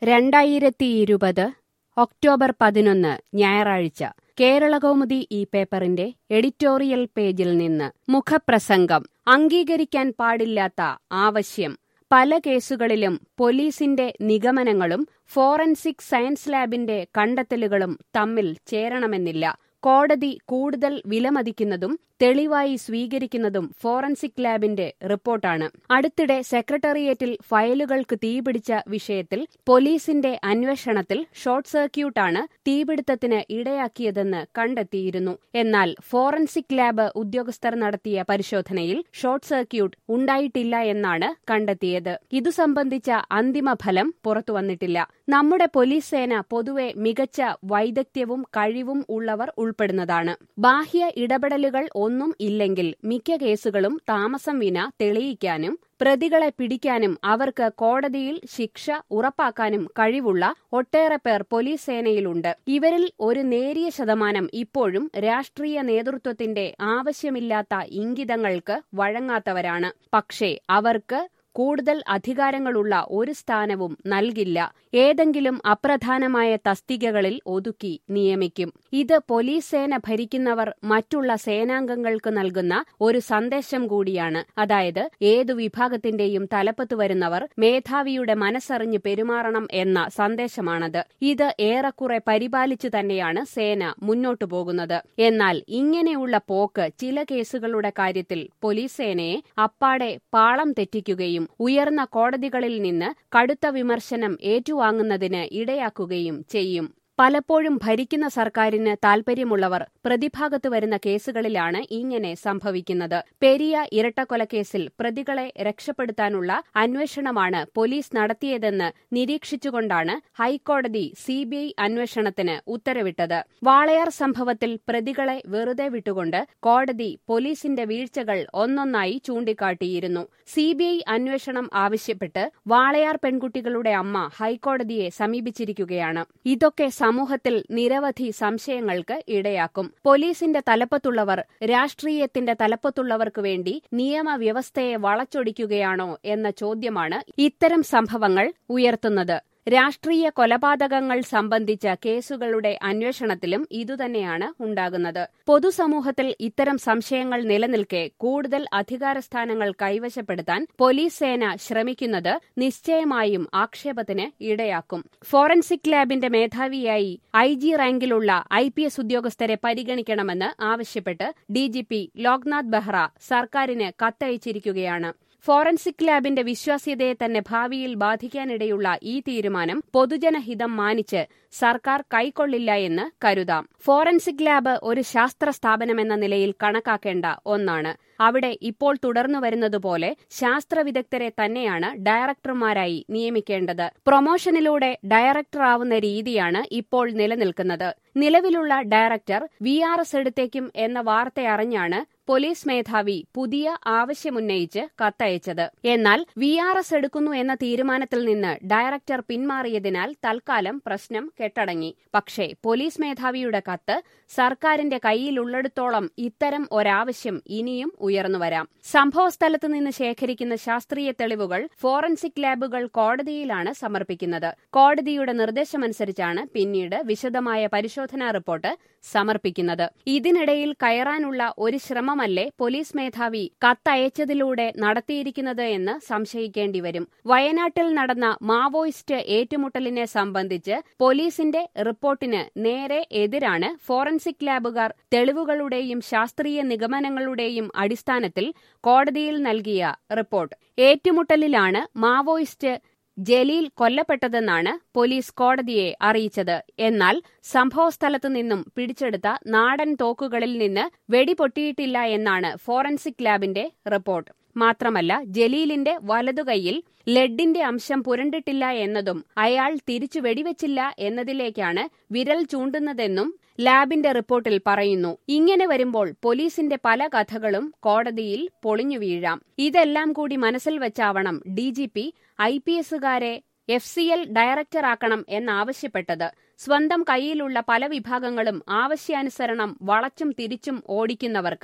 രണ്ടായിരത്തി ഇരുപത് ഒക്ടോബർ പതിനൊന്ന് ഞായറാഴ്ച കേരളകൗമുദി ഈ പേപ്പറിന്റെ എഡിറ്റോറിയൽ പേജിൽ നിന്ന് മുഖപ്രസംഗം അംഗീകരിക്കാൻ പാടില്ലാത്ത ആവശ്യം പല കേസുകളിലും പോലീസിന്റെ നിഗമനങ്ങളും ഫോറൻസിക് സയൻസ് ലാബിന്റെ കണ്ടെത്തലുകളും തമ്മിൽ ചേരണമെന്നില്ല കോടതി കൂടുതൽ വിലമതിക്കുന്നതും തെളിവായി സ്വീകരിക്കുന്നതും ഫോറൻസിക് ലാബിന്റെ റിപ്പോർട്ടാണ് അടുത്തിടെ സെക്രട്ടേറിയറ്റിൽ ഫയലുകൾക്ക് തീപിടിച്ച വിഷയത്തിൽ പോലീസിന്റെ അന്വേഷണത്തിൽ ഷോർട്ട് സർക്യൂട്ടാണ് തീപിടുത്തത്തിന് ഇടയാക്കിയതെന്ന് കണ്ടെത്തിയിരുന്നു എന്നാൽ ഫോറൻസിക് ലാബ് ഉദ്യോഗസ്ഥർ നടത്തിയ പരിശോധനയിൽ ഷോർട്ട് സർക്യൂട്ട് ഉണ്ടായിട്ടില്ല എന്നാണ് കണ്ടെത്തിയത് ഇതു സംബന്ധിച്ച അന്തിമ ഫലം പുറത്തുവന്നിട്ടില്ല നമ്മുടെ പോലീസ് സേന പൊതുവെ മികച്ച വൈദഗ്ധ്യവും കഴിവും ഉള്ളവർ ഉൾപ്പെടുന്നതാണ് ബാഹ്യ ഇടപെടലുകൾ ഒന്നും ഇല്ലെങ്കിൽ മിക്ക കേസുകളും താമസം വിന തെളിയിക്കാനും പ്രതികളെ പിടിക്കാനും അവർക്ക് കോടതിയിൽ ശിക്ഷ ഉറപ്പാക്കാനും കഴിവുള്ള ഒട്ടേറെ പേർ പോലീസ് സേനയിലുണ്ട് ഇവരിൽ ഒരു നേരിയ ശതമാനം ഇപ്പോഴും രാഷ്ട്രീയ നേതൃത്വത്തിന്റെ ആവശ്യമില്ലാത്ത ഇംഗിതങ്ങൾക്ക് വഴങ്ങാത്തവരാണ് പക്ഷേ അവർക്ക് കൂടുതൽ അധികാരങ്ങളുള്ള ഒരു സ്ഥാനവും നൽകില്ല ഏതെങ്കിലും അപ്രധാനമായ തസ്തികകളിൽ ഒതുക്കി നിയമിക്കും ഇത് പോലീസ് സേന ഭരിക്കുന്നവർ മറ്റുള്ള സേനാംഗങ്ങൾക്ക് നൽകുന്ന ഒരു സന്ദേശം കൂടിയാണ് അതായത് ഏതു വിഭാഗത്തിന്റെയും തലപ്പത്ത് വരുന്നവർ മേധാവിയുടെ മനസ്സറിഞ്ഞ് പെരുമാറണം എന്ന സന്ദേശമാണത് ഇത് ഏറെക്കുറെ പരിപാലിച്ചു തന്നെയാണ് സേന മുന്നോട്ടു പോകുന്നത് എന്നാൽ ഇങ്ങനെയുള്ള പോക്ക് ചില കേസുകളുടെ കാര്യത്തിൽ പോലീസ് സേനയെ അപ്പാടെ പാളം തെറ്റിക്കുകയും ഉയർന്ന കോടതികളിൽ നിന്ന് കടുത്ത വിമർശനം ഏറ്റുവാങ്ങുന്നതിന് ഇടയാക്കുകയും ചെയ്യും പലപ്പോഴും ഭരിക്കുന്ന സർക്കാരിന് താൽപര്യമുള്ളവർ പ്രതിഭാഗത്ത് വരുന്ന കേസുകളിലാണ് ഇങ്ങനെ സംഭവിക്കുന്നത് പെരിയ ഇരട്ടക്കൊലക്കേസിൽ പ്രതികളെ രക്ഷപ്പെടുത്താനുള്ള അന്വേഷണമാണ് പോലീസ് നടത്തിയതെന്ന് നിരീക്ഷിച്ചുകൊണ്ടാണ് ഹൈക്കോടതി സിബിഐ അന്വേഷണത്തിന് ഉത്തരവിട്ടത് വാളയാർ സംഭവത്തിൽ പ്രതികളെ വെറുതെ വിട്ടുകൊണ്ട് കോടതി പോലീസിന്റെ വീഴ്ചകൾ ഒന്നൊന്നായി ചൂണ്ടിക്കാട്ടിയിരുന്നു സിബിഐ അന്വേഷണം ആവശ്യപ്പെട്ട് വാളയാർ പെൺകുട്ടികളുടെ അമ്മ ഹൈക്കോടതിയെ സമീപിച്ചിരിക്കുകയാണ് ഇതൊക്കെ സമൂഹത്തിൽ നിരവധി സംശയങ്ങൾക്ക് ഇടയാക്കും പോലീസിന്റെ തലപ്പത്തുള്ളവർ രാഷ്ട്രീയത്തിന്റെ തലപ്പത്തുള്ളവർക്ക് വേണ്ടി നിയമവ്യവസ്ഥയെ വളച്ചൊടിക്കുകയാണോ എന്ന ചോദ്യമാണ് ഇത്തരം സംഭവങ്ങൾ ഉയർത്തുന്നത് രാഷ്ട്രീയ കൊലപാതകങ്ങൾ സംബന്ധിച്ച കേസുകളുടെ അന്വേഷണത്തിലും ഇതുതന്നെയാണ് ഉണ്ടാകുന്നത് പൊതുസമൂഹത്തിൽ ഇത്തരം സംശയങ്ങൾ നിലനിൽക്കെ കൂടുതൽ അധികാരസ്ഥാനങ്ങൾ കൈവശപ്പെടുത്താൻ പോലീസ് സേന ശ്രമിക്കുന്നത് നിശ്ചയമായും ആക്ഷേപത്തിന് ഇടയാക്കും ഫോറൻസിക് ലാബിന്റെ മേധാവിയായി ഐ ജി റാങ്കിലുള്ള ഐ പി എസ് ഉദ്യോഗസ്ഥരെ പരിഗണിക്കണമെന്ന് ആവശ്യപ്പെട്ട് ഡിജിപി ലോക്നാഥ് ബെഹ്റ സർക്കാരിന് കത്തയച്ചിരിക്കുകയാണ് ഫോറൻസിക് ലാബിന്റെ വിശ്വാസ്യതയെ തന്നെ ഭാവിയിൽ ബാധിക്കാനിടയുള്ള ഈ തീരുമാനം പൊതുജനഹിതം മാനിച്ച് സർക്കാർ കൈക്കൊള്ളില്ല എന്ന് കരുതാം ഫോറൻസിക് ലാബ് ഒരു ശാസ്ത്ര സ്ഥാപനമെന്ന നിലയിൽ കണക്കാക്കേണ്ട ഒന്നാണ് അവിടെ ഇപ്പോൾ തുടർന്നു വരുന്നതുപോലെ ശാസ്ത്ര വിദഗ്ധരെ തന്നെയാണ് ഡയറക്ടർമാരായി നിയമിക്കേണ്ടത് പ്രൊമോഷനിലൂടെ ഡയറക്ടറാവുന്ന രീതിയാണ് ഇപ്പോൾ നിലനിൽക്കുന്നത് നിലവിലുള്ള ഡയറക്ടർ വി ആർ എസ് എടുത്തേക്കും എന്ന വാർത്തയറിഞ്ഞാണ് പോലീസ് മേധാവി പുതിയ ആവശ്യമുന്നയിച്ച് കത്തയച്ചത് എന്നാൽ വി ആർ എസ് എടുക്കുന്നു എന്ന തീരുമാനത്തിൽ നിന്ന് ഡയറക്ടർ പിന്മാറിയതിനാൽ തൽക്കാലം പ്രശ്നം കെട്ടടങ്ങി പക്ഷേ പോലീസ് മേധാവിയുടെ കത്ത് സർക്കാരിന്റെ കയ്യിലുള്ളിടത്തോളം ഇത്തരം ഒരാവശ്യം ഇനിയും ഉയർന്നുവരാം സംഭവസ്ഥലത്ത് നിന്ന് ശേഖരിക്കുന്ന ശാസ്ത്രീയ തെളിവുകൾ ഫോറൻസിക് ലാബുകൾ കോടതിയിലാണ് സമർപ്പിക്കുന്നത് കോടതിയുടെ നിർദ്ദേശമനുസരിച്ചാണ് പിന്നീട് വിശദമായ പരിശോധനാ റിപ്പോർട്ട് സമർപ്പിക്കുന്നത് ഇതിനിടയിൽ കയറാനുള്ള ഒരു ശ്രമമല്ലേ പോലീസ് മേധാവി കത്തയച്ചതിലൂടെ നടത്തിയിരിക്കുന്നത് എന്ന് സംശയിക്കേണ്ടി വരും വയനാട്ടിൽ നടന്ന മാവോയിസ്റ്റ് ഏറ്റുമുട്ടലിനെ സംബന്ധിച്ച് പോലീസിന്റെ റിപ്പോർട്ടിന് നേരെ എതിരാണ് ഫോറൻസിക് ലാബുകാർ തെളിവുകളുടെയും ശാസ്ത്രീയ നിഗമനങ്ങളുടെയും അടിസ്ഥാനത്തിൽ കോടതിയിൽ നൽകിയ റിപ്പോർട്ട് ഏറ്റുമുട്ടലിലാണ് മാവോയിസ്റ്റ് ജലീൽ കൊല്ലപ്പെട്ടതെന്നാണ് പോലീസ് കോടതിയെ അറിയിച്ചത് എന്നാൽ സംഭവസ്ഥലത്തു നിന്നും പിടിച്ചെടുത്ത നാടൻ തോക്കുകളിൽ നിന്ന് വെടിപൊട്ടിയിട്ടില്ല എന്നാണ് ഫോറൻസിക് ലാബിന്റെ റിപ്പോർട്ട് മാത്രമല്ല ജലീലിന്റെ വലതുകൈയിൽ ലെഡിന്റെ അംശം പുരണ്ടിട്ടില്ല എന്നതും അയാൾ തിരിച്ചു വെടിവെച്ചില്ല എന്നതിലേക്കാണ് വിരൽ ചൂണ്ടുന്നതെന്നും ലാബിന്റെ റിപ്പോർട്ടിൽ പറയുന്നു ഇങ്ങനെ വരുമ്പോൾ പോലീസിന്റെ പല കഥകളും കോടതിയിൽ പൊളിഞ്ഞു വീഴാം ഇതെല്ലാം കൂടി മനസ്സിൽ വെച്ചാവണം ഡിജിപി ഐ പി എസുകാരെ എഫ് സി എൽ ഡയറക്ടറാക്കണം എന്നാവശ്യപ്പെട്ടത് സ്വന്തം കൈയിലുള്ള പല വിഭാഗങ്ങളും ആവശ്യാനുസരണം വളച്ചും തിരിച്ചും ഓടിക്കുന്നവർക്ക്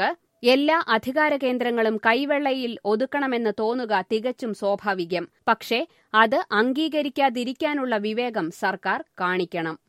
എല്ലാ അധികാര കേന്ദ്രങ്ങളും കൈവെള്ളയിൽ ഒതുക്കണമെന്ന് തോന്നുക തികച്ചും സ്വാഭാവികം പക്ഷേ അത് അംഗീകരിക്കാതിരിക്കാനുള്ള വിവേകം സർക്കാർ കാണിക്കണം